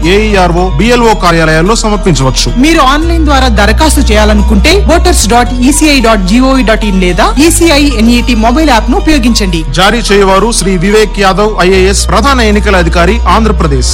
AERO BLO కార్యాలయాల్లో సమర్పించవచ్చు మీరు ఆన్లైన్ ద్వారా దరఖాస్తు చేయాలనుకుంటే voters dot ECI dot GOV dot in లేదా ఈసీఐ ఎన్ఈటి మొబైల్ యాప్ ను ఉపయోగించండి జారీ చేయవారు శ్రీ వివేక్ యాదవ్ ఐఏఎస్ ప్రధాన ఎన్నికల అధికారి ఆంధ్రప్రదేశ్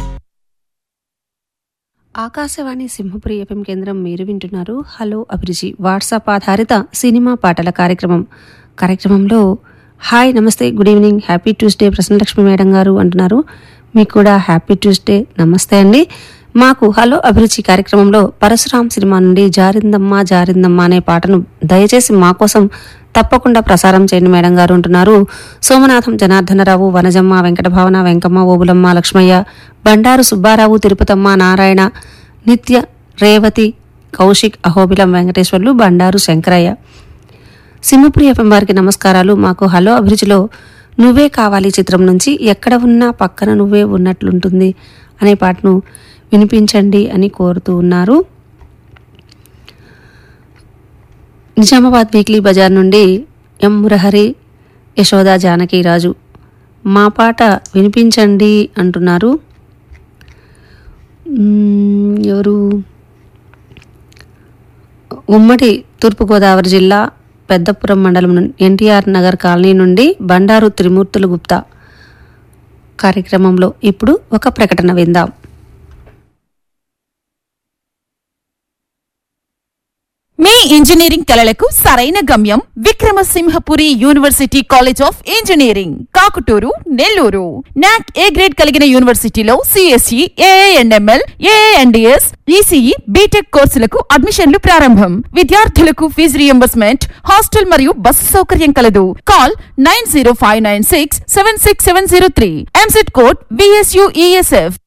ఆకాశవాణి సింహపురి ఎఫ్ఎం కేంద్రం మీరు వింటున్నారు హలో అభిరుచి వాట్సాప్ ఆధారిత సినిమా పాటల కార్యక్రమం కార్యక్రమంలో హాయ్ నమస్తే good evening happy Tuesday Prasannalakshmi madam గారు అంటున్నారు మీకు కూడా హ్యాపీ ట్యూస్డే నమస్తే అండి మాకు హలో అభిరుచి కార్యక్రమంలో పరశురాం సినిమా నుండి జారిందమ్మా జారిందమ్మా అనే పాటను దయచేసి మా కోసం తప్పకుండా ప్రసారం చేయండి మేడం గారు అంటున్నారు సోమనాథం జనార్దనరావు వనజమ్మ వెంకటభావన వెంకమ్మ ఓబులమ్మ లక్ష్మయ్య బండారు సుబ్బారావు తిరుపతమ్మ నారాయణ నిత్య రేవతి కౌశిక్ అహోబిలం వెంకటేశ్వర్లు బండారు శంకరయ్య సింహపురి ఎఫ్ఎం వారికి నమస్కారాలు మాకు హలో అభిరుచిలో నువ్వే కావాలి చిత్రం నుంచి ఎక్కడ ఉన్నా పక్కన నువ్వే ఉన్నట్లుంటుంది అనే పాటను వినిపించండి అని కోరుతూ ఉన్నారు నిజామాబాద్ వీక్లీ బజార్ నుండి ఎం మురహరి యశోద జానకి రాజు మా పాట వినిపించండి అంటున్నారు మ్మ్, ఎవరు ఉమ్మడి తూర్పుగోదావరి జిల్లా పెద్దపురం మండలం ను- ఎన్టీఆర్ నగర్ కాలనీ నుండి బండారు త్రిమూర్తులు గుప్తా కార్యక్రమంలో ఇప్పుడు ఒక ప్రకటన విందాం మీ ఇంజనీరింగ్ కలలకు సరైన గమ్యం Vikramasimhapuri university college of engineering Kakutur Nellore NAAC A grade కలిగిన యూనివర్సిటీలో CSE ANML ANDS ECE BTech కోర్సులకు అడ్మిషన్లు ప్రారంభం విద్యార్థులకు ఫీజు రియంబర్స్మెంట్ హాస్టల్ మరియు బస్సు సౌకర్యం కలదు call nine zero five nine six seven six seven zero three EAMCET code BSUESF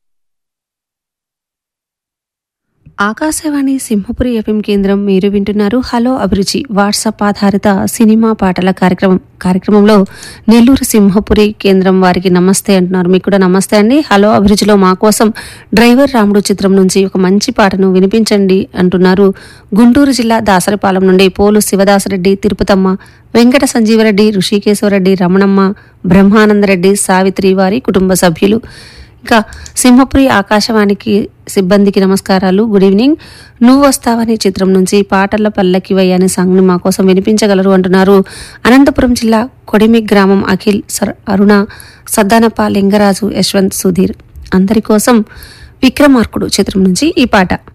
ఆకాశవాణి సింహపురి ఎఫ్ఎం కేంద్రం మీరు వింటున్నారు హలో అభిరుచి వాట్సాప్ ఆధారిత సినిమా పాటల కార్యక్రమం కార్యక్రమంలో నెల్లూరు సింహపురి కేంద్రం వారికి నమస్తే అంటున్నారు మీకు కూడా నమస్తే అండి హలో అభిరుచిలో మా కోసం డ్రైవర్ రాముడు చిత్రం నుంచి ఒక మంచి పాటను వినిపించండి అంటున్నారు గుంటూరు జిల్లా దాసరిపాలెం నుండి పోలు శివదాసరెడ్డి తిరుపతమ్మ వెంకట సంజీవరెడ్డి ఋషికేశ్వరరెడ్డి రమణమ్మ బ్రహ్మానందరెడ్డి సావిత్రి వారి కుటుంబ సభ్యులు ఇంకా సింహపురి ఆకాశవాణికి సిబ్బందికి నమస్కారాలు గుడ్ ఈవినింగ్ నువ్వు వస్తావని చిత్రం నుంచి పాటల పల్లకి అనే సాంగ్ని మా కోసం వినిపించగలరు అంటున్నారు అనంతపురం జిల్లా కొడిమి గ్రామం అఖిల్ సర్ అరుణ సద్దానప్ప లింగరాజు యశ్వంత్ సుధీర్ అందరి కోసం విక్రమార్కుడు చిత్రం నుంచి ఈ పాట